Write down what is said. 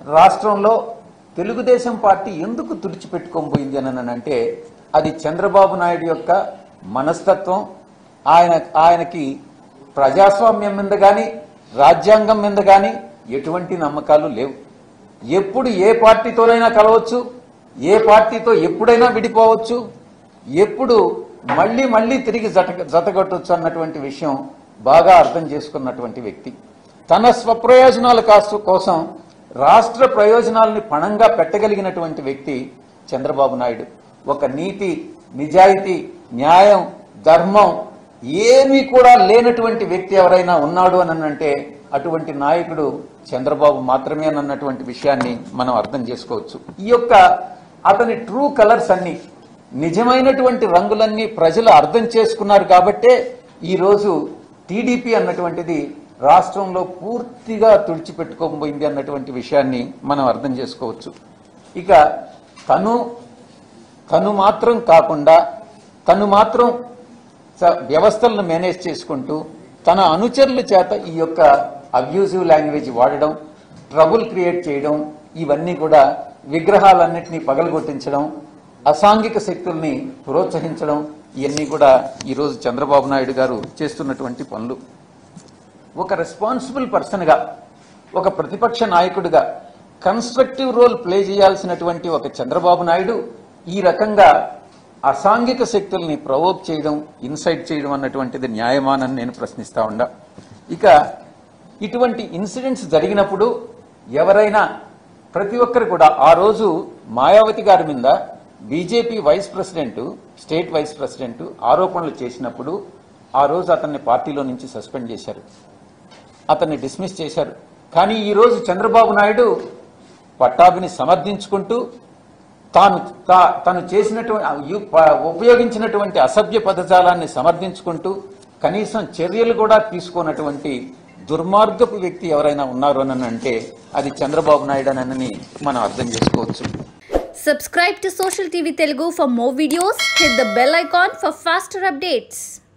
రాష్ట్రంలో తెలుగుదేశం పార్టీ ఎందుకు తుడిచిపెట్టుకోబోయింది అని అంటే అది చంద్రబాబు నాయుడు యొక్క మనస్తత్వం ఆయన ఆయనకి ప్రజాస్వామ్యం మీద కానీ రాజ్యాంగం మీద కానీ ఎటువంటి నమ్మకాలు లేవు ఎప్పుడు ఏ పార్టీతోనైనా కలవచ్చు ఏ పార్టీతో ఎప్పుడైనా విడిపోవచ్చు ఎప్పుడు మళ్ళీ మళ్ళీ తిరిగి జత జతగట్టొచ్చు అన్నటువంటి విషయం బాగా అర్థం చేసుకున్నటువంటి వ్యక్తి తన స్వప్రయోజనాల కాసు- కోసం రాష్ట్ర ప్రయోజనాలని పణంగా పెట్టగలిగినటువంటి వ్యక్తి చంద్రబాబు నాయుడు ఒక నీతి నిజాయితీ న్యాయం ధర్మం ఏమీ కూడా లేనటువంటి వ్యక్తి ఎవరైనా ఉన్నాడు అని అంటే అటువంటి నాయకుడు చంద్రబాబు మాత్రమే అన్నటువంటి విషయాన్ని మనం అర్థం చేసుకోవచ్చు ఈ యొక్క అతని ట్రూ కలర్స్ అన్ని నిజమైనటువంటి రంగులన్నీ ప్రజలు అర్థం చేసుకున్నారు కాబట్టే ఈరోజు టీడీపీ అన్నటువంటిది రాష్ట్రంలో పూర్తిగా తుడిచిపెట్టుకోబోయింది అన్నటువంటి విషయాన్ని మనం అర్థం చేసుకోవచ్చు ఇక తను తను మాత్రం కాకుండా తను మాత్రం స- వ్యవస్థలను మేనేజ్ చేసుకుంటూ తన అనుచరుల చేత ఈ యొక్క అబ్యూజివ్ లాంగ్వేజ్ వాడడం ట్రబుల్ క్రియేట్ చేయడం ఇవన్నీ కూడా విగ్రహాలన్నింటినీ పగలగొట్టించడం అసాంఘిక శక్తుల్ని ప్రోత్సహించడం ఇవన్నీ కూడా ఈరోజు చంద్రబాబు నాయుడు గారు చేస్తున్నటువంటి పనులు ఒక రెస్పాన్సిబుల్ పర్సన్గా ఒక ప్రతిపక్ష నాయకుడిగా కన్స్ట్రక్టివ్ రోల్ ప్లే చేయాల్సినటువంటి ఒక చంద్రబాబు నాయుడు ఈ రకంగా అసాంఘిక శక్తుల్ని ప్రవోక్ చేయడం ఇన్సైట్ చేయడం అన్నటువంటిది న్యాయమానని నేను ప్రశ్నిస్తా ఉండా ఇక ఇటువంటి ఇన్సిడెంట్స్ జరిగినప్పుడు ఎవరైనా ప్రతి ఒక్కరు కూడా ఆ రోజు మాయావతి గారి మీద BJP vice president state vice president ఆరోపణలు చేసినప్పుడు ఆ రోజు అతన్ని పార్టీలో నుంచి సస్పెండ్ చేశారు అతన్ని డిస్మిస్ చేశారు కానీ ఈరోజు చంద్రబాబు నాయుడు పట్టాభిని సమర్థించుకుంటూ తాను తా- తను చేసినటువంటి ఉపయోగించినటువంటి అసభ్య పదజాలాన్ని సమర్థించుకుంటూ కనీసం చర్యలు కూడా తీసుకోనటువంటి దుర్మార్గపు వ్యక్తి ఎవరైనా ఉన్నారు అని అంటే అది చంద్రబాబు నాయుడు అని మనం అర్థం చేసుకోవచ్చు Subscribe to Social TV Telugu for more videos. Hit the bell icon for faster updates.